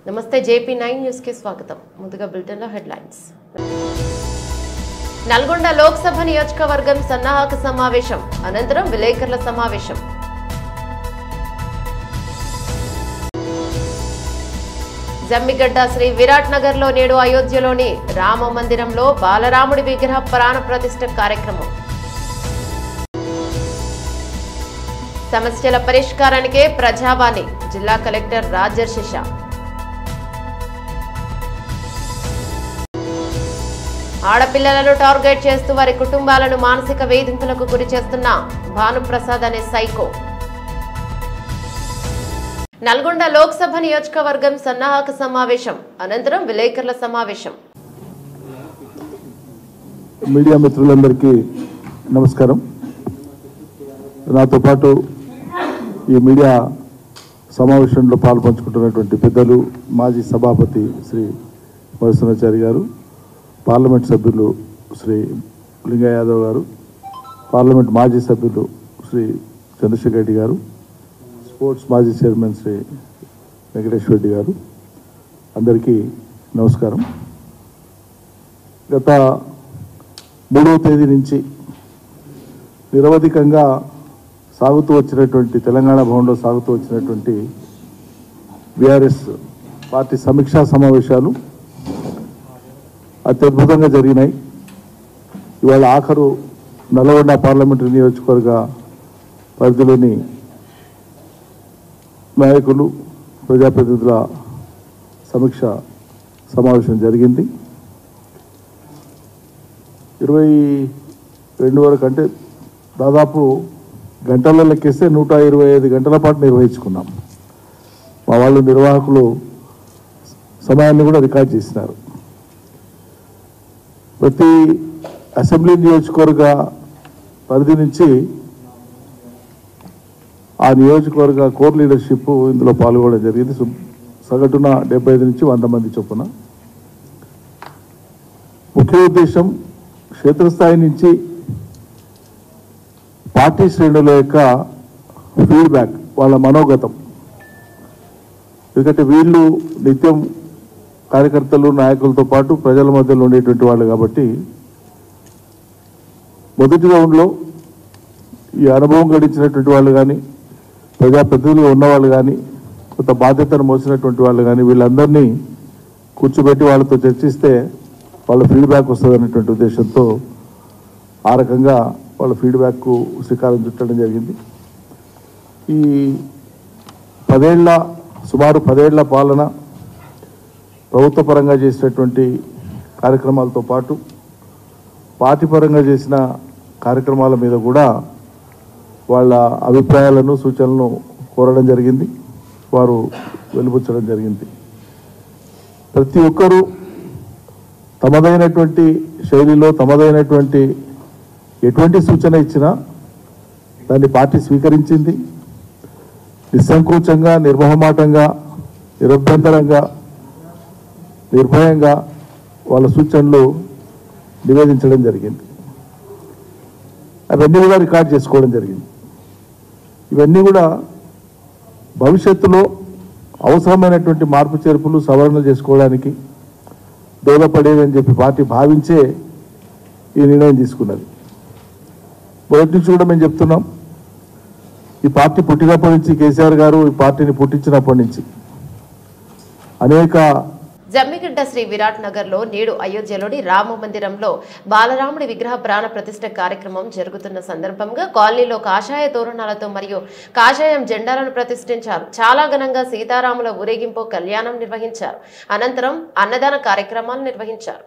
నమస్తే JP nine news కి స్వాగతం ముందుగా బులెటిన్ లో హెడ్లైన్స్ నల్గొండ లోక్సభ నియోజకవర్గం సన్నాహక సమావేశం అనంతరం విలేకరుల సమావేశం జమ్మిగడ్డ శ్రీ విరాట్ నగర్ లో నేడు అయోధ్యలోని రామ మందిరంలో బాలరాముడి విగ్రహ ప్రాణ ప్రతిష్ఠ కార్యక్రమం సమస్యల పరిష్కారానికే ప్రజావాణి జిల్లా కలెక్టర్ రాజర్షిష ఆడపిల్లలను టార్గెట్ చేస్తూ వారి కుటుంబాలను మానసిక వేధింపులకు గురి చేస్తున్న భానుప్రసాద్ అనే సైకో నల్గొండ లోక్సభ నియోజకవర్గం సన్నాహక సమావేశం అనంతరం విలేకరుల సమావేశం మీడియా మిత్రులందరికీ నమస్కారం నాతో పాటు ఈ మీడియా సమావేశంలో పాల్పంచుకుంటున్నటువంటి పెద్దలు మాజీ సభాపతి శ్రీ వరసనాచారి గారు పార్లమెంట్ సభ్యులు శ్రీ లింగ యాదవ్ గారు పార్లమెంట్ మాజీ సభ్యులు శ్రీ చంద్రశేఖర్ రెడ్డి గారు స్పోర్ట్స్ మాజీ చైర్మన్ శ్రీ వెంకటేశ్వర రెడ్డి గారు అందరికీ నమస్కారం గత మూడవ తేదీ నుంచి నిరవధికంగా సాగుతూ వచ్చినటువంటి తెలంగాణ భవన్లో సాగుతూ వచ్చినటువంటి బీఆర్ఎస్ పార్టీ సమీక్షా సమావేశాలు అత్యద్భుతంగా జరిగినాయి ఇవాళ ఆఖరు నల్గొండ పార్లమెంటరీ నియోజకవర్గ పరిధిలోని నాయకులు ప్రజాప్రతినిధుల సమీక్ష సమావేశం జరిగింది ఇరవై రెండు వరకు అంటే దాదాపు గంటల్లో లెక్కేస్తే నూట ఇరవై ఐదు గంటల పాటు నిర్వహించుకున్నాం మా వాళ్ళు నిర్వాహకులు సమయాన్ని కూడా రికార్డ్ చేసినారు ప్రతి అసెంబ్లీ నియోజకవర్గ పరిధి నుంచి ఆ నియోజకవర్గ కోర్ లీడర్షిప్ ఇందులో పాల్గొనడం జరిగింది సు- సగటున డెబ్బై ఐదు నుంచి వంద మంది చొప్పున ముఖ్య ఉద్దేశం క్షేత్రస్థాయి నుంచి పార్టీ శ్రేణుల యొక్క ఫీడ్బ్యాక్ వాళ్ళ మనోగతం ఎందుకంటే వీళ్ళు నిత్యం కార్యకర్తలు నాయకులతో పాటు ప్రజల మధ్యలో ఉండేటువంటి వాళ్ళు కాబట్టి మొదటి రౌండ్లో ఈ అనుభవం గడించినటువంటి వాళ్ళు కానీ ప్రజాప్రతినిధులుగా ఉన్నవాళ్ళు కానీ కొంత బాధ్యతను మోసినటువంటి వాళ్ళు కానీ వీళ్ళందరినీ కూర్చోబెట్టి వాళ్ళతో చర్చిస్తే వాళ్ళ ఫీడ్బ్యాక్ వస్తుంది అనేటువంటి ఉద్దేశంతో ఆ రకంగా వాళ్ళ ఫీడ్బ్యాక్కు శ్రీకారం చుట్టడం జరిగింది ఈ పదేళ్ల సుమారు పదేళ్ల పాలన ప్రభుత్వ పరంగా చేసినటువంటి కార్యక్రమాలతో పాటు పార్టీ పరంగా చేసిన కార్యక్రమాల మీద కూడా వాళ్ళ అభిప్రాయాలను సూచనలను కోరడం జరిగింది వారు వెలుబుచ్చడం జరిగింది ప్రతి ఒక్కరూ తమదైనటువంటి శైలిలో తమదైనటువంటి ఎటువంటి సూచన ఇచ్చినా దాన్ని పార్టీ స్వీకరించింది నిస్సంకోచంగా నిర్మహమాటంగా నిరభ్యంతరంగా నిర్భయంగా వాళ్ళ సూచనలు నివేదించడం జరిగింది అవన్నీ కూడా రికార్డ్ చేసుకోవడం జరిగింది ఇవన్నీ కూడా భవిష్యత్తులో అవసరమైనటువంటి మార్పు చేర్పులు సవరణలు చేసుకోవడానికి దోహదపడేదని చెప్పి పార్టీ భావించే ఈ నిర్ణయం తీసుకున్నది మొదటి నుంచి కూడా మేము చెప్తున్నాం ఈ పార్టీ పుట్టినప్పటి నుంచి కేసీఆర్ గారు ఈ పార్టీని పుట్టించినప్పటి నుంచి అనేక జమ్మిగడ్డ శ్రీ విరాట్ నగర్ లో నేడు అయోధ్యలోని రామ మందిరంలో బాలరాముడి విగ్రహ ప్రాణ ప్రతిష్ఠ కార్యక్రమం జరుగుతున్న సందర్భంగా కాలనీలో కాషాయ తోరణాలతో మరియు కాషాయం జెండాలను ప్రతిష్ఠించారు చాలా ఘనంగా సీతారాముల ఊరేగింపు కళ్యాణం నిర్వహించారు అనంతరం అన్నదాన కార్యక్రమాలు నిర్వహించారు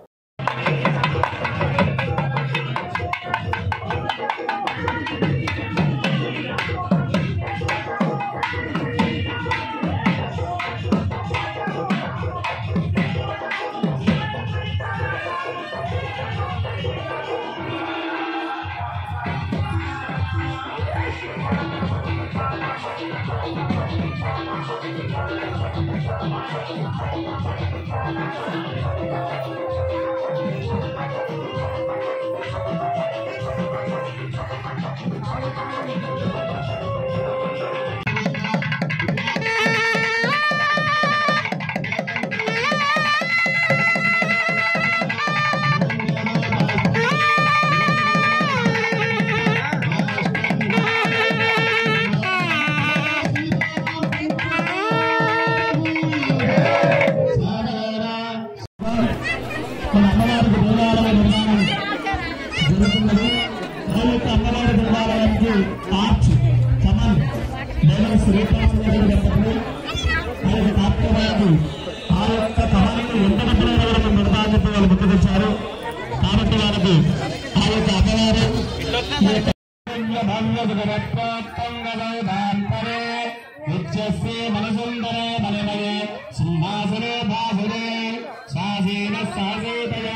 మనసుందరే మనమయే సింహాసనే బాసురే శాసీన శాసీతయే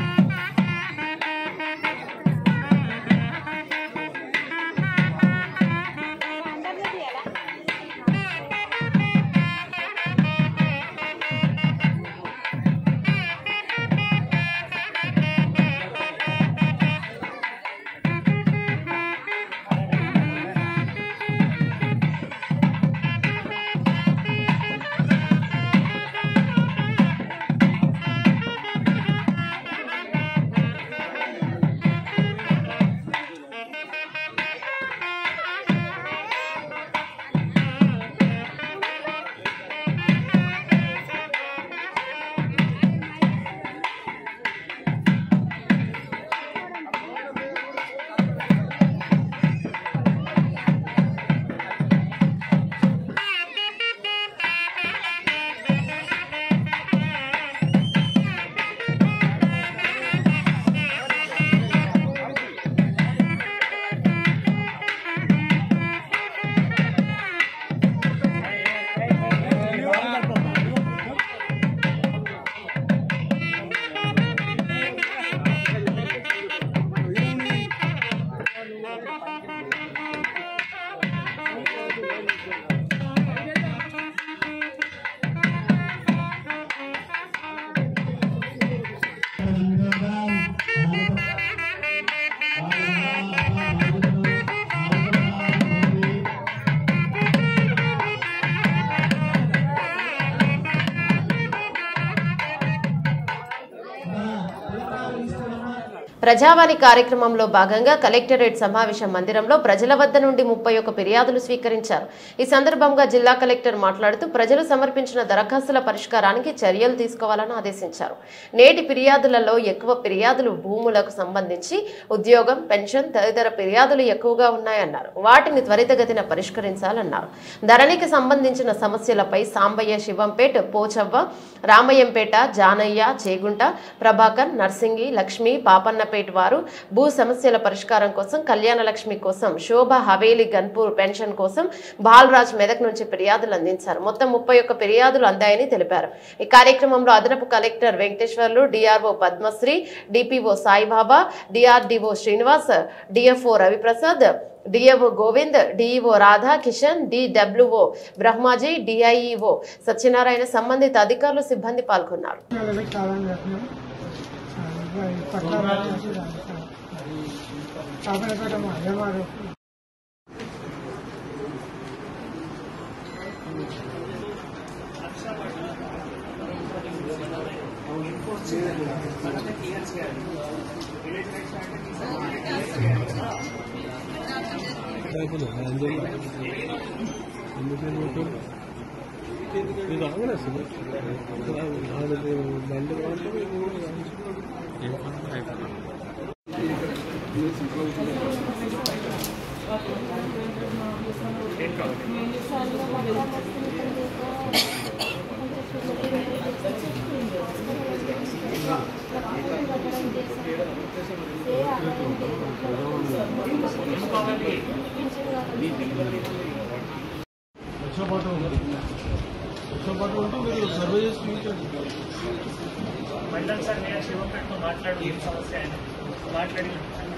ప్రజావాణి కార్యక్రమంలో భాగంగా కలెక్టరేట్ సమావేశ మందిరంలో ప్రజల వద్ద నుండి ముప్పై ఒక్క ఫిర్యాదులు స్వీకరించారు ఈ సందర్భంగా జిల్లా కలెక్టర్ మాట్లాడుతూ ప్రజలు సమర్పించిన దరఖాస్తుల పరిష్కారానికి చర్యలు తీసుకోవాలని ఆదేశించారు నేటి ఫిర్యాదులలో ఎక్కువ ఫిర్యాదులు భూములకు సంబంధించి ఉద్యోగం పెన్షన్ తదితర ఫిర్యాదులు ఎక్కువగా ఉన్నాయన్నారు వాటిని త్వరితగతిన పరిష్కరించాలన్నారు ధరణికి సంబంధించిన సమస్యలపై సాంబయ్య శివంపేట్ పోచవ్వ రామయ్యంపేట జానయ్య చేగుంట ప్రభాకర్ నర్సింగి లక్ష్మి పాపన్నపేట వారు భూ సమస్యల పరిష్కారం కోసం కళ్యాణ లక్ష్మి కోసం శోభ హవేలి గన్పూర్ పెన్షన్ కోసం బాలరాజ్ మెదక్ నుంచి ఫిర్యాదులు అందించారు మొత్తం ముప్పై ఒక్క ఫిర్యాదులు అందాయని తెలిపారు ఈ కార్యక్రమంలో అదనపు collector Venkateswarlu DRO Padmasri DPO Saibaba DRDO Srinivas DFO Raviprasad DFO Govind DEO Radha Kishan DWO Brahmaji DIEO Satyanarayana సంబంధిత అధికారులు సిబ్బంది పాల్గొన్నారు వాళ్ళకి కావాలని చెప్తున్నాం పట్ల కాపలపేట మా అయ్యవారు మండల్ సార్ నేను శివంపేటతో మాట్లాడు ఏం సమస్య అని మాట్లాడి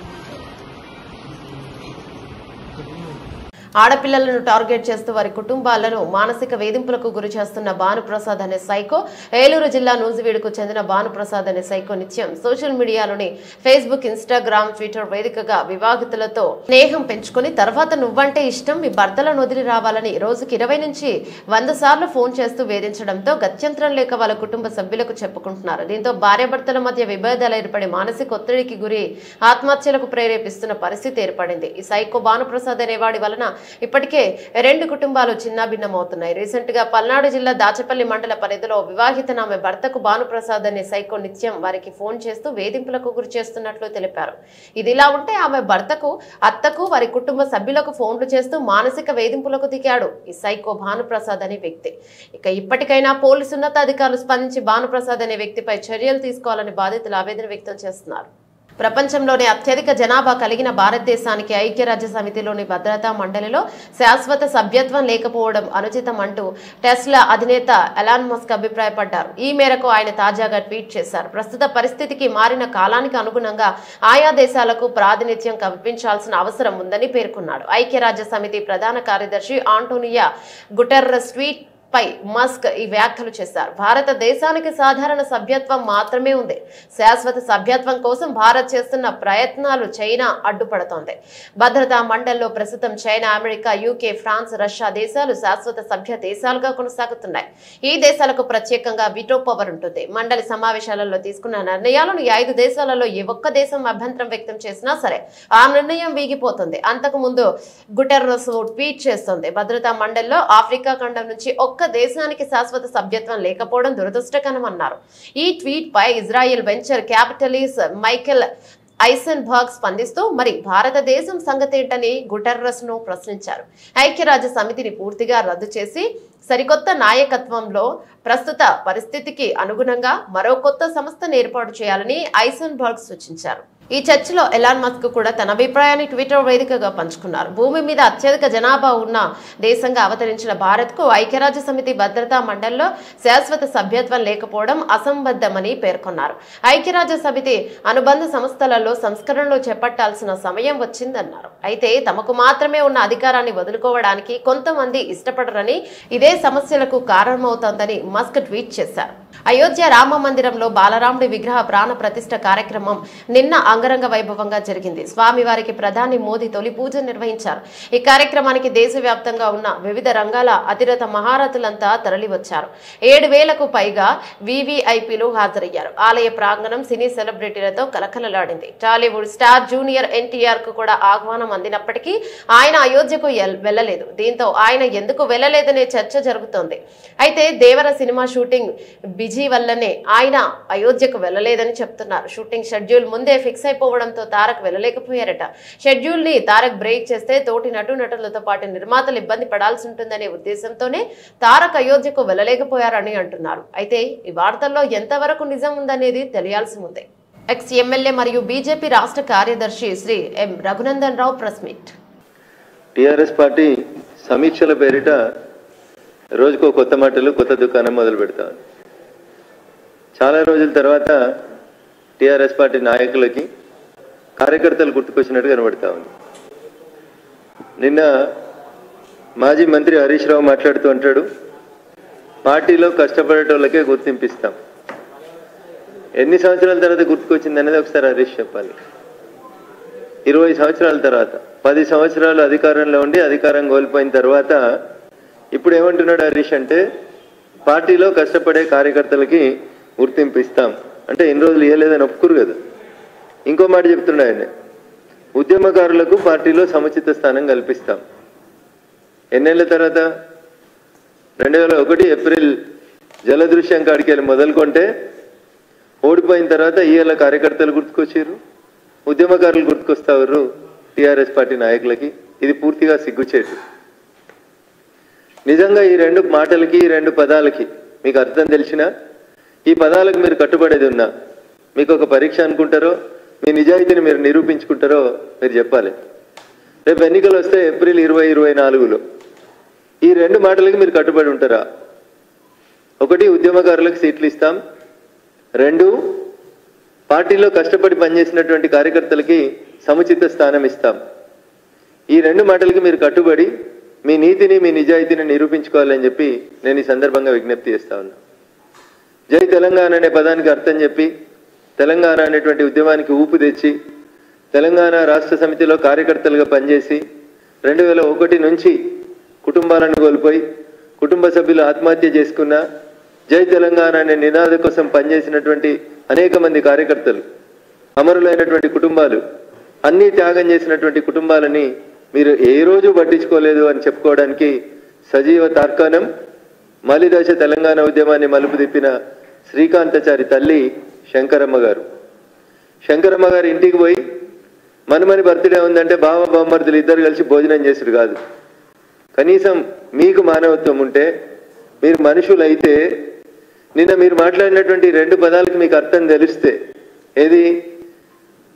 ఆడపిల్లలను టార్గెట్ చేస్తూ వారి కుటుంబాలను మానసిక వేధింపులకు గురి చేస్తున్న భానుప్రసాద్ అనే సైకో ఏలూరు జిల్లా నూజివీడుకు చెందిన భానుప్రసాద్ అనే సైకో నిత్యం సోషల్ మీడియాలోని ఫేస్బుక్ ఇన్స్టాగ్రామ్ ట్విట్టర్ వేదికగా వివాహితులతో స్నేహం పెంచుకుని తర్వాత నువ్వంటే ఇష్టం మీ భర్తలను వదిలి రావాలని రోజుకి ఇరవై నుంచి వంద సార్లు ఫోన్ చేస్తూ వేధించడంతో గత్యంతరం లేక వాళ్ళ కుటుంబ సభ్యులకు చెప్పుకుంటున్నారు దీంతో భార్యాభర్తల మధ్య విభేదాలు ఏర్పడి మానసిక ఒత్తిడికి గురి ఆత్మహత్యలకు ప్రేరేపిస్తున్న పరిస్థితి ఏర్పడింది ఈ సైకో భానుప్రసాద్ అనేవాడి వలన ఇప్పటికే రెండు కుటుంబాలు చిన్నాభిన్నమవుతున్నాయి రీసెంట్ గా పల్నాడు జిల్లా దాచపల్లి మండల పరిధిలో వివాహిత ఆమె భర్తకు భానుప్రసాద్ అనే సైకో నిత్యం వారికి ఫోన్ చేస్తూ వేధింపులకు గురి చేస్తున్నట్లు తెలిపారు ఇదిలా ఉంటే ఆమె భర్తకు అత్తకు వారి కుటుంబ సభ్యులకు ఫోన్లు చేస్తూ మానసిక వేధింపులకు దిగాడు ఈ సైకో భానుప్రసాద్ అనే వ్యక్తి ఇక ఇప్పటికైనా పోలీసు ఉన్నతాధికారులు స్పందించి భానుప్రసాద్ అనే వ్యక్తిపై చర్యలు తీసుకోవాలని బాధితులు ఆవేదన వ్యక్తం చేస్తున్నారు ప్రపంచంలోనే అత్యధిక జనాభా కలిగిన భారతదేశానికి ఐక్యరాజ్య సమితిలోని భద్రతా మండలిలో శాశ్వత సభ్యత్వం లేకపోవడం అనుచితం అంటూ టెస్లా అధినేత ఎలాన్ మస్క్ అభిప్రాయపడ్డారు ఈ మేరకు ఆయన తాజాగా ట్వీట్ చేశారు ప్రస్తుత పరిస్థితికి మారిన కాలానికి అనుగుణంగా ఆయా దేశాలకు ప్రాతినిధ్యం కల్పించాల్సిన అవసరం ఉందని పేర్కొన్నాడు ఐక్యరాజ్య సమితి ప్రధాన కార్యదర్శి ఆంటోనియా గుటెర్రస్ ట్వీట్ పై మస్క్ ఈ వ్యాఖ్యలు చేశారు భారతదేశానికి సాధారణ సభ్యత్వం మాత్రమే ఉంది శాశ్వత సభ్యత్వం కోసం భారత్ చేస్తున్న ప్రయత్నాలు చైనా అడ్డుపడుతోంది భద్రతా మండలిలో ప్రస్తుతం China America UK France Russia దేశాలు శాశ్వత సభ్య దేశాలుగా కొనసాగుతున్నాయి ఈ దేశాలకు ప్రత్యేకంగా విటో పవర్ ఉంటుంది మండలి సమావేశాలలో తీసుకున్న నిర్ణయాలను ఈ ఐదు దేశాలలో ఏ ఒక్క దేశం అభ్యంతరం వ్యక్తం చేసినా సరే ఆ నిర్ణయం వీగిపోతుంది అంతకు ముందు గుటెర్రస్ ట్వీట్ చేస్తోంది భద్రతా మండలిలో ఆఫ్రికా ఖండం నుంచి ఒక్క దేశానికి శాశ్వత సభ్యత్వం లేకపోవడం దురదృష్టకరం అన్నారు ఈ ట్వీట్ పై Israel venture capitalist Michael Eisenberg స్పందిస్తూ మరి భారతదేశం సంగతి ఏంటని గుటెర్రస్ ను ప్రశ్నించారు ఐక్యరాజ్య సమితిని పూర్తిగా రద్దు చేసి సరికొత్త నాయకత్వంలో ప్రస్తుత పరిస్థితికి అనుగుణంగా మరో కొత్త సంస్థను ఏర్పాటు చేయాలని ఐసెన్బర్గ్ సూచించారు ఈ చర్చలో ఎలాన్ మస్క్ కూడా తన అభిప్రాయాన్ని ట్విట్టర్ వేదికగా పంచుకున్నారు భూమి మీద అత్యధిక జనాభా ఉన్న దేశంగా అవతరించిన భారత్ కు ఐక్యరాజ్య సమితి భద్రతా మండలిలో శాశ్వత సభ్యత్వం లేకపోవడం అసంబద్ధమని పేర్కొన్నారు ఐక్యరాజ్య సమితి అనుబంధ సంస్థలలో సంస్కరణలు చేపట్టాల్సిన సమయం వచ్చిందన్నారు అయితే తమకు మాత్రమే ఉన్న అధికారాన్ని వదులుకోవడానికి కొంతమంది ఇష్టపడరని ఇదే సమస్యలకు కారణమవుతోందని మస్క్ ట్వీట్ చేశారు అయోధ్య రామ మందిరంలో బాలరాముడి విగ్రహ ప్రాణ ప్రతిష్ఠ కార్యక్రమం నిన్న అంగరంగ వైభవంగా జరిగింది స్వామివారికి ప్రధాని మోదీ తొలి పూజ నిర్వహించారు ఈ కార్యక్రమానికి దేశవ్యాప్తంగా ఉన్న వివిధ రంగాల అతిరథ మహారథులంతా తరలివచ్చారు ఏడు వేలకు పైగా వివిఐపీలు హాజరయ్యారు ఆలయ ప్రాంగణం సినీ సెలబ్రిటీలతో కలకలలాడింది టాలీవుడ్ స్టార్ జూనియర్ ఎన్టీఆర్ కు కూడా ఆహ్వానం అందినప్పటికీ ఆయన అయోధ్యకు ఎల్- వెళ్లలేదు దీంతో ఆయన ఎందుకు వెళ్లలేదనే చర్చ జరుగుతోంది అయితే దేవర సినిమా షూటింగ్ బిజీ వల్లనే ఆయన అయోధ్యకు వెళ్లలేదని చెప్తున్నారు షూటింగ్ షెడ్యూల్ ముందే ఫిక్స్ అయిపోవడంతో తారక్ వెళ్ళలేకపోయారట షెడ్యూల్ ని తారక్ బ్రేక్ చేస్తే తోటి నటు నటులతో పాటు నిర్మాతలు ఇబ్బంది పడాల్సి ఉంటుందనే ఉద్దేశంతోనే తారక్ అయోధ్యకు వెళ్ళలేకపోయారని అంటున్నారు అయితే ఈ వార్తల్లో ఎంతవరకు నిజం ఉందనేది తెలియాల్సి ఉంది ఎక్స్ ఎమ్మెల్యే మరియు బీజేపీ రాష్ట్ర కార్యదర్శి Shri M Raghunandan Rao press meet TRS party సమీక్షల పేరిట రోజుకో కొత్త మాటలు కొత్త దుకాణం మొదలు పెడతాం చాలా రోజుల తర్వాత టిఆర్ఎస్ పార్టీ నాయకులకి కార్యకర్తలు గుర్తుకొచ్చినట్టు కనబడతా ఉంది నిన్న మాజీ మంత్రి హరీష్ రావు మాట్లాడుతూ అంటాడు పార్టీలో కష్టపడేటోళ్ళకే గుర్తింపిస్తాం ఎన్ని సంవత్సరాల తర్వాత గుర్తుకొచ్చింది అనేది ఒకసారి హరీష్ చెప్పాలి ఇరవై సంవత్సరాల తర్వాత పది సంవత్సరాలు అధికారంలో ఉండి అధికారం కోల్పోయిన తర్వాత ఇప్పుడు ఏమంటున్నాడు హరీష్ అంటే పార్టీలో కష్టపడే కార్యకర్తలకి గుర్తింపు ఇస్తాం అంటే ఎన్ని రోజులు ఇవ్వలేదని ఒప్పుకురు కదా ఇంకో మాట చెప్తున్నాడు ఆయన ఉద్యమకారులకు పార్టీలో సముచిత స్థానం కల్పిస్తాం ఎన్నేళ్ల తర్వాత రెండు వేల ఒకటి ఏప్రిల్ జలదృశ్యం కాడికి వెళ్ళి మొదలుకొంటే ఓడిపోయిన తర్వాత ఈవేళ కార్యకర్తలు గుర్తుకొచ్చారు ఉద్యమకారులు గుర్తుకొస్తారు టిఆర్ఎస్ పార్టీ నాయకులకి ఇది పూర్తిగా సిగ్గుచేటు నిజంగా ఈ రెండు మాటలకి ఈ రెండు పదాలకి మీకు అర్థం తెలిసినా ఈ పదాలకు మీరు కట్టుబడేది ఉన్నా మీకు ఒక పరీక్ష అనుకుంటారో మీ నిజాయితీని మీరు నిరూపించుకుంటారో మీరు చెప్పాలి రేపు ఎన్నికలు వస్తే ఏప్రిల్ ఇరవై ఇరవై నాలుగులో ఈ రెండు మాటలకి మీరు కట్టుబడి ఉంటారా ఒకటి ఉద్యమకారులకు సీట్లు ఇస్తాం రెండు పార్టీలో కష్టపడి పనిచేసినటువంటి కార్యకర్తలకి సముచిత స్థానం ఇస్తాం ఈ రెండు మాటలకి మీరు కట్టుబడి మీ నీతిని మీ నిజాయితీని నిరూపించుకోవాలని చెప్పి నేను ఈ సందర్భంగా విజ్ఞప్తి చేస్తా ఉన్నా జై తెలంగాణ అనే పదానికి అర్థం చెప్పి తెలంగాణ అనేటువంటి ఉద్యమానికి ఊపు తెచ్చి తెలంగాణ రాష్ట్ర సమితిలో కార్యకర్తలుగా పనిచేసి రెండు వేల ఒకటి నుంచి కుటుంబాలను కోల్పోయి కుటుంబ సభ్యులు ఆత్మహత్య చేసుకున్న జై తెలంగాణ అనే నినాద కోసం పనిచేసినటువంటి అనేక మంది కార్యకర్తలు అమరులైనటువంటి కుటుంబాలు అన్నీ త్యాగం చేసినటువంటి కుటుంబాలని మీరు ఏ రోజు పట్టించుకోలేదు అని చెప్పుకోవడానికి సజీవ తార్కాణం మలిదశ తెలంగాణ ఉద్యమాన్ని మలుపు తిప్పిన శ్రీకాంతచారి తల్లి శంకరమ్మ గారు శంకరమ్మ గారి ఇంటికి పోయి మనుమని బర్త్డే ఉందంటే బావ బామ్మర్దులు ఇద్దరు కలిసి భోజనం చేసుడు కాదు కనీసం మీకు మానవత్వం ఉంటే మీరు మనుషులైతే నిన్న మీరు మాట్లాడినటువంటి రెండు పదాలకు మీకు అర్థం తెలిస్తే ఏది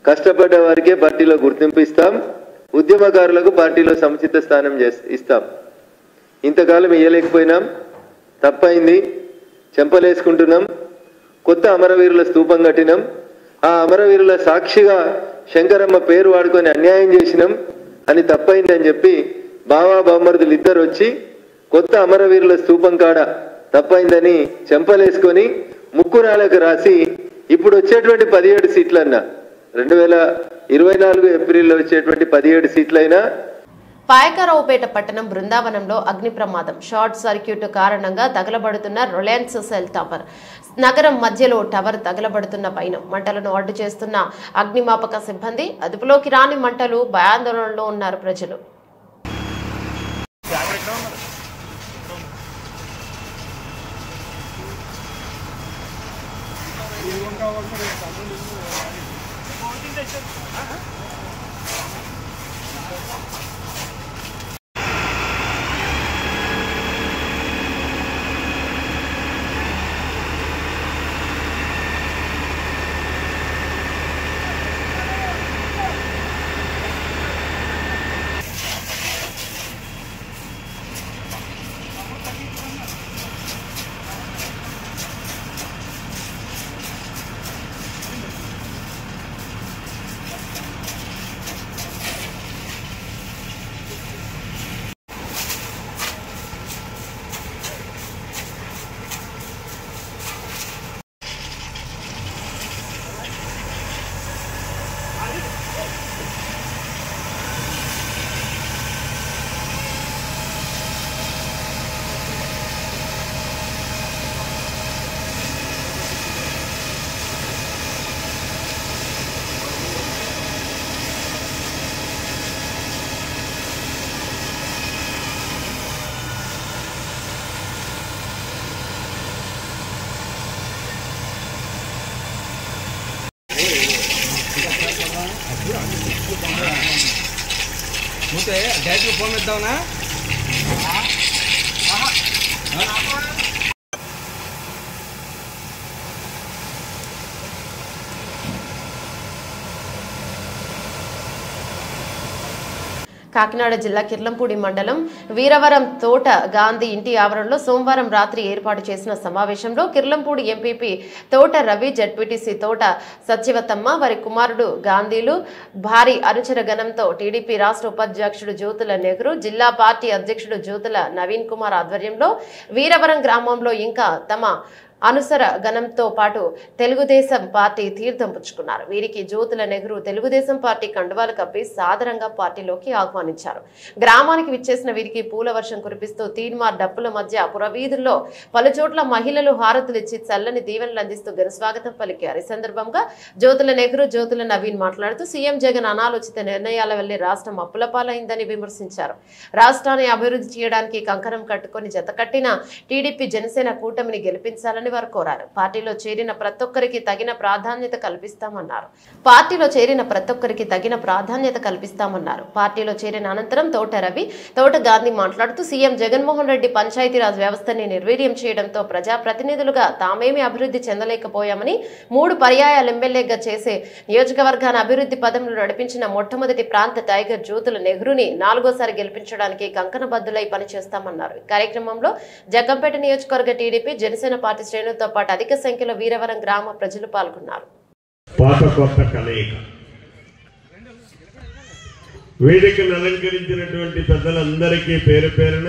కష్టపడ్డ వారికే పార్టీలో గుర్తింపు ఇస్తాం ఉద్యమకారులకు పార్టీలో సముచిత స్థానం చేస్- ఇస్తాం ఇంతకాలం ఇయ్యలేకపోయినాం తప్పైంది చెంపలేసుకుంటున్నాం కొత్త అమరవీరుల స్తూపం కట్టినాం ఆ అమరవీరుల సాక్షిగా శంకరమ్మ పేరు వాడుకొని అన్యాయం చేసినాం అని తప్పైంది అని చెప్పి బావా బామ్మరుదులు ఇద్దరు వచ్చి కొత్త అమరవీరుల స్తూపం కాడ తప్పైందని చెంపలేసుకొని ముక్కురాలకు రాసి ఇప్పుడు వచ్చేటువంటి పదిహేడు సీట్లన్నా రెండు వేల ఇరవై నాలుగు ఏప్రిల్లో వచ్చేటువంటి పదిహేడు సీట్లైనా పాయకరావుపేట పట్టణం బృందావనంలో అగ్ని ప్రమాదం షార్ట్ సర్క్యూట్ కారణంగా తగలబడుతున్న రిలయన్స్ సెల్ టవర్ నగరం మధ్యలో టవర్ తగలబడుతున్న పైన మంటలను అడ్డు చేస్తున్న అగ్నిమాపక సిబ్బంది అదుపులోకి రాని మంటలు భయాందోళనలో ఉన్నారు ప్రజలు ಮತ್ತೆ ಡೈರೆಕ್ಟ್ ಫೋನ್ ಇದ್ದಾವನಾ కాకినాడ జిల్లా కిర్లంపూడి మండలం వీరవరం తోట గాంధీ ఇంటి ఆవరణలో సోమవారం రాత్రి ఏర్పాటు చేసిన సమావేశంలో కిర్లంపూడి ఎంపీపీ తోట రవి జడ్పీటీసీ తోట సత్యవతమ్మ వారి కుమారుడు గాంధీలు భారీ అనుచర గణంతో టీడీపీ రాష్ట్ర ఉపాధ్యక్షుడు జ్యోతుల నెహ్రూ జిల్లా పార్టీ అధ్యక్షుడు జ్యోతుల నవీన్ కుమార్ ఆధ్వర్యంలో వీరవరం గ్రామంలో ఇంకా తమ అనుసర గణంతో పాటు తెలుగుదేశం పార్టీ తీర్థం పుచ్చుకున్నారు వీరికి జ్యోతుల నెహ్రూ తెలుగుదేశం పార్టీ కండువాలు కప్పి సాదరంగా పార్టీలోకి ఆహ్వానించారు గ్రామానికి విచ్చేసిన వీరికి పూల వర్షం కురిపిస్తూ తీన్మార్ డప్పుల మధ్య పురవీధుల్లో పలుచోట్ల మహిళలు హారతులిచ్చి చల్లని దీవెనలు అందిస్తూ ఘనస్వాగతం పలికారు ఈ సందర్భంగా జ్యోతుల నెహ్రూ జ్యోతుల నవీన్ మాట్లాడుతూ సీఎం జగన్ అనాలోచిత నిర్ణయాల వల్లే రాష్ట్రం అప్పుల పాలైందని విమర్శించారు రాష్ట్రాన్ని అభివృద్ధి చేయడానికి కంకణం కట్టుకొని జతకట్టిన టీడీపీ జనసేన కూటమిని గెలిపించాలని వారు కోరారు పార్టీలో చేరిన ప్రతి ఒక్కరికి తగిన ప్రాధాన్యత కల్పిస్తామన్నారు పార్టీలో చేరిన ప్రతి ఒక్కరికి తగిన ప్రాధాన్యత కల్పిస్తామన్నారు పార్టీలో చేరిన అనంతరం తోట రవి తోట గాంధీ మాట్లాడుతూ సీఎం జగన్మోహన్ రెడ్డి పంచాయతీరాజ్ వ్యవస్థని నిర్వీర్యం చేయడంతో ప్రజాప్రతినిధులుగా తామేమీ అభివృద్ధి చెందలేకపోయామని మూడు పర్యాయాలు ఎమ్మెల్యేగా చేసే నియోజకవర్గాన్ని అభివృద్ధి పదంలో నడిపించిన మొట్టమొదటి ప్రాంత టైగర్ జ్యోతుల నెహ్రూని నాలుగోసారి గెలిపించడానికి కంకణబద్దులై పనిచేస్తామన్నారు ఈ కార్యక్రమంలో జగ్గంపేట నియోజకవర్గ టీడీపీ జనసేన పార్టీ శ్రేణులతో పాటు అధిక సంఖ్యలో వీరవరం గ్రామ ప్రజలు పాల్గొన్నారు పాత కొత్త కలయిక వేదికను అలంకరించినటువంటి పెద్దలందరికీ పేరు పేరున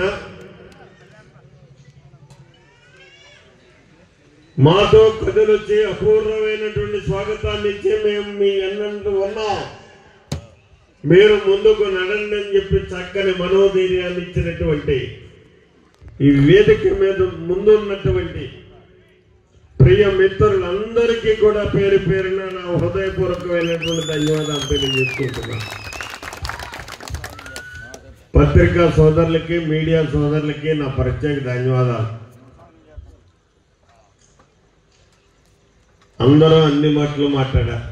మాతో కథలొచ్చి అపూర్వమైనటువంటి స్వాగతాన్ని ఇచ్చి మేము మీ అన్నంటూ ఉన్నాం మీరు ముందుకు నడండి అని చెప్పి చక్కని మనోధైర్యాన్ని ఇచ్చినటువంటి ఈ వేదిక మీద ముందున్నటువంటి ప్రియ మిత్రులందరికీ కూడా పేరు పేరున నా హృదయపూర్వకమైనటువంటి ధన్యవాదాలు తెలియజేసుకుంటున్నా పత్రికా సోదరులకి మీడియా సోదరులకి నా ప్రత్యేక ధన్యవాదాలు అందరూ అన్ని మాటలు మాట్లాడారు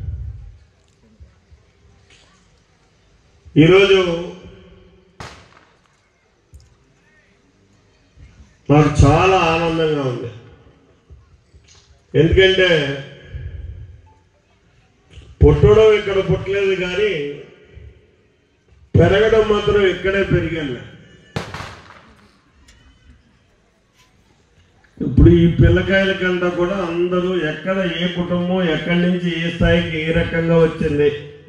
ఈరోజు నాకు చాలా ఆనందంగా ఉంది ఎందుకంటే పుట్టడం ఇక్కడ పుట్టలేదు కానీ పెరగడం మాత్రం ఇక్కడే పెరిగాను ఇప్పుడు ఈ పిల్లకాయల కంటే కూడా అందరూ ఎక్కడ ఏ కుటుంబం ఎక్కడి నుంచి ఏ స్థాయికి ఏ రకంగా వచ్చింది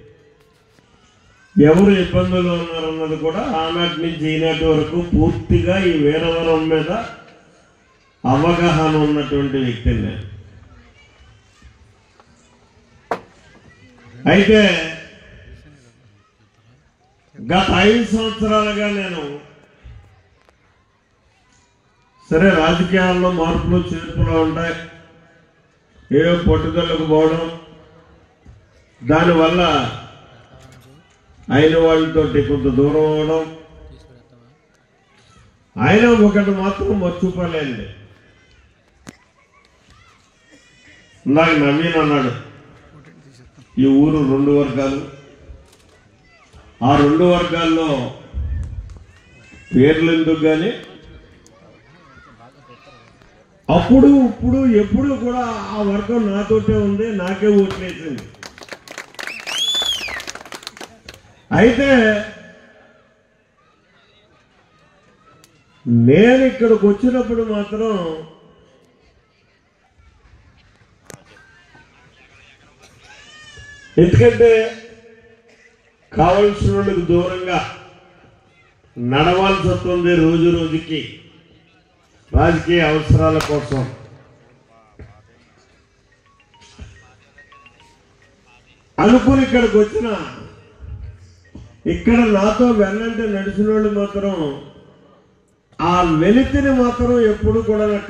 ఎవరు ఇబ్బందులు ఉన్నారన్నది కూడా ఆనాటి నుంచి ఈనాటి వరకు పూర్తిగా ఈ వీరవరం మీద అవగాహన ఉన్నటువంటి వ్యక్తిని నేను అయితే గత ఐదు సంవత్సరాలుగా నేను సరే రాజకీయాల్లో మార్పులు చేర్పులు ఉంటాయి ఏవో పట్టుదలకు పోవడం దానివల్ల అయిన వాళ్ళతోటి కొంత దూరం అవడం ఆయన ఒకటి మాత్రం మర్చిపోలేండి ఇందాక నవీన్ అన్నాడు ఈ ఊరు రెండు వర్గాలు ఆ రెండు వర్గాల్లో పేర్లు ఎందుకు కానీ అప్పుడు ఇప్పుడు ఎప్పుడు కూడా ఆ వర్గం నాతోటే ఉంది నాకే ఓట్లేసింది అయితే నేను ఇక్కడికి వచ్చినప్పుడు మాత్రం ఎందుకంటే కావలసిన వాళ్ళకి దూరంగా నడవాల్సి వస్తుంది రోజు రోజుకి రాజకీయ అవసరాల కోసం అనుకుని ఇక్కడికి వచ్చిన ఇక్కడ నాతో వెళ్ళంటే నడిచిన వాళ్ళు మాత్రం ఆ వెలితిని మాత్రం ఎప్పుడు కూడా నాకు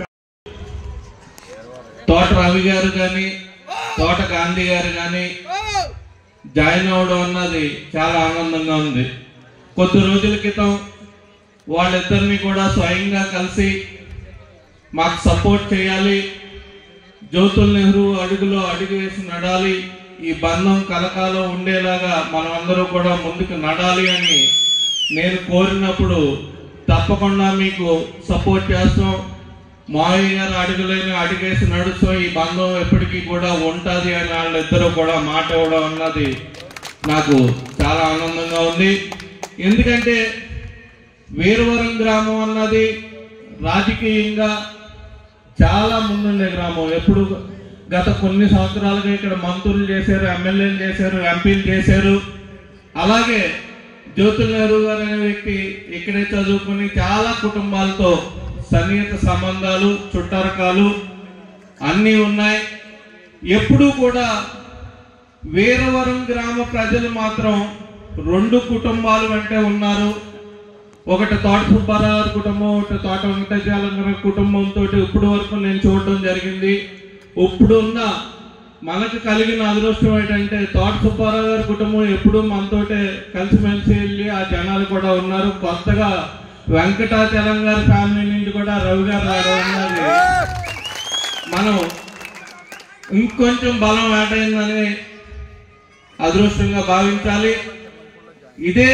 తోట రవి గారు కానీ తోట గాంధీ గారు కానీ జాయిన్ అవడం అన్నది చాలా ఆనందంగా ఉంది కొద్ది రోజుల క్రితం వాళ్ళిద్దరిని కూడా స్వయంగా కలిసి మాకు సపోర్ట్ చేయాలి జ్యోతుల్ నెహ్రూ అడుగులో అడుగు వేసి నడాలి ఈ బంధం కలకాలం ఉండేలాగా మనం అందరూ కూడా ముందుకు నడాలి అని నేను కోరినప్పుడు తప్పకుండా మీకు సపోర్ట్ చేస్తాం మావయ్య గారు అడుగులైన అడిగేసి నడుస్తాం ఈ బంధం ఎప్పటికీ కూడా ఉంటుంది అని వాళ్ళిద్దరూ కూడా మాట ఇవ్వడం అన్నది నాకు చాలా ఆనందంగా ఉంది ఎందుకంటే వీరవరం గ్రామం అన్నది రాజకీయంగా చాలా ముందుండే గ్రామం ఎప్పుడు గత కొన్ని సంవత్సరాలుగా ఇక్కడ మంత్రులు చేశారు ఎమ్మెల్యేలు చేశారు ఎంపీలు చేశారు అలాగే జ్యోతుల్ నెహ్రూ గారు అనే వ్యక్తి ఇక్కడే చదువుకుని చాలా కుటుంబాలతో సన్నిహిత సంబంధాలు చుట్టరకాలు అన్నీ ఉన్నాయి ఎప్పుడూ కూడా వీరవరం గ్రామ ప్రజలు మాత్రం రెండు కుటుంబాలు వెంటే ఉన్నారు ఒకటి తోట సుబ్బారావు గారి కుటుంబం ఒకటి తోట వెంకటేశ్వర గారి కుటుంబంతో ఇప్పుడు వరకు నేను చూడడం జరిగింది ఇప్పుడున్న మనకు కలిగిన అదృష్టం ఏంటంటే తోట సుబ్బారావు గారి కుటుంబం ఎప్పుడు మనతోటే కలిసిమెలిసి వెళ్ళి ఆ జనాలు కూడా ఉన్నారు కొత్తగా వెంకటాచలం గారి ఫ్యామిలీ నుంచి కూడా రవి గారు రావడం అన్నది మనం ఇంకొంచెం బలం వేటైందని అదృష్టంగా భావించాలి ఇదే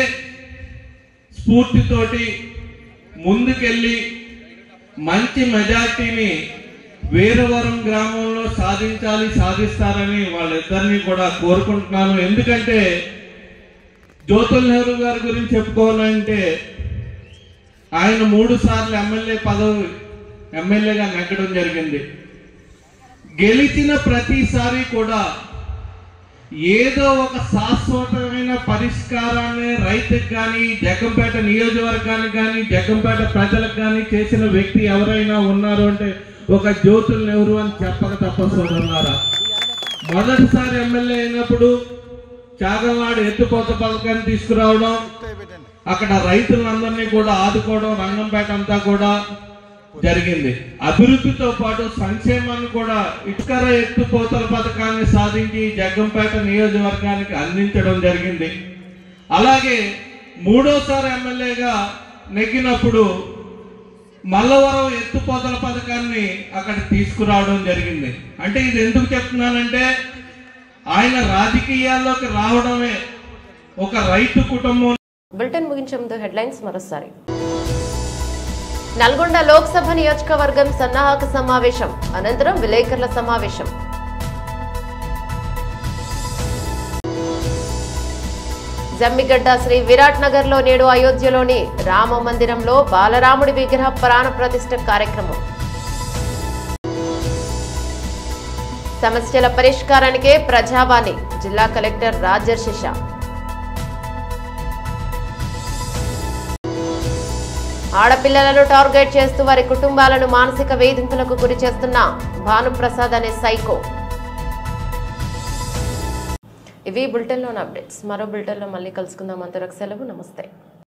స్ఫూర్తితోటి ముందుకెళ్ళి మంచి మెజార్టీని వీరవరం గ్రామంలో సాధించాలి సాధిస్తారని వాళ్ళిద్దరిని కూడా కోరుకుంటున్నాను ఎందుకంటే జ్యోతుల్ నెహ్రూ గారి గురించి చెప్పుకోవాలంటే ఆయన మూడు సార్లు ఎమ్మెల్యే పదవి ఎమ్మెల్యేగా నెగ్గడం జరిగింది గెలిచిన ప్రతిసారి కూడా ఏదో ఒక శాశ్వతమైన పరిష్కారాన్ని రైతుకు కానీ జగ్గంపేట నియోజకవర్గానికి కానీ జగ్గంపేట ప్రజలకు కానీ చేసిన వ్యక్తి ఎవరైనా ఉన్నారు అంటే ఒక జ్యోతుల్ నెహ్రూ అని చెప్పక తప్పస్తున్నారా మొదటిసారి ఎమ్మెల్యే అయినప్పుడు చాగల్నాడు ఎత్తుపోత పథకాన్ని తీసుకురావడం అక్కడ రైతులందరినీ కూడా ఆదుకోవడం రంగంపేట అంతా కూడా జరిగింది అభివృద్ధితో పాటు సంక్షేమాన్ని కూడా ఇటుకర ఎత్తుపోతల పథకాన్ని సాధించి జగ్గంపేట నియోజకవర్గానికి అందించడం జరిగింది అలాగే మూడోసారి ఎమ్మెల్యేగా నెగ్గినప్పుడు మల్లవరం ఎత్తుపోతల పథకాన్ని అక్కడ తీసుకురావడం జరిగింది అంటే ఇది ఎందుకు చెప్తున్నానంటే ఆయన రాజకీయాల్లోకి రావడమే ఒక రైతు కుటుంబం బులెటిన్ ముగించే ముందు హెడ్లైన్స్ మరోసారి నల్గొండ లోక్సభ నియోజకవర్గం సన్నాహక సమావేశం అనంతరం విలేకరుల సమావేశం జమ్మిగడ్డ శ్రీ విరాట్ నగర్ లో నేడు అయోధ్యలోని రామ మందిరంలో బాలరాముడి విగ్రహ ప్రాణ ప్రతిష్ఠ కార్యక్రమం సమస్యల పరిష్కారానికే ప్రజావాణి జిల్లా కలెక్టర్ రాజర్షిష ఆడపిల్లలను టార్గెట్ చేస్తూ వారి కుటుంబాలను మానసిక వేధింపులకు గురి చేస్తున్న భానుప్రసాద్ అనే సైకో ఇవి బులెటిన్లోని అప్డేట్స్ మరో బులెటిన్లో మళ్ళీ కలుసుకుందాం అంతవరకు సెలవు నమస్తే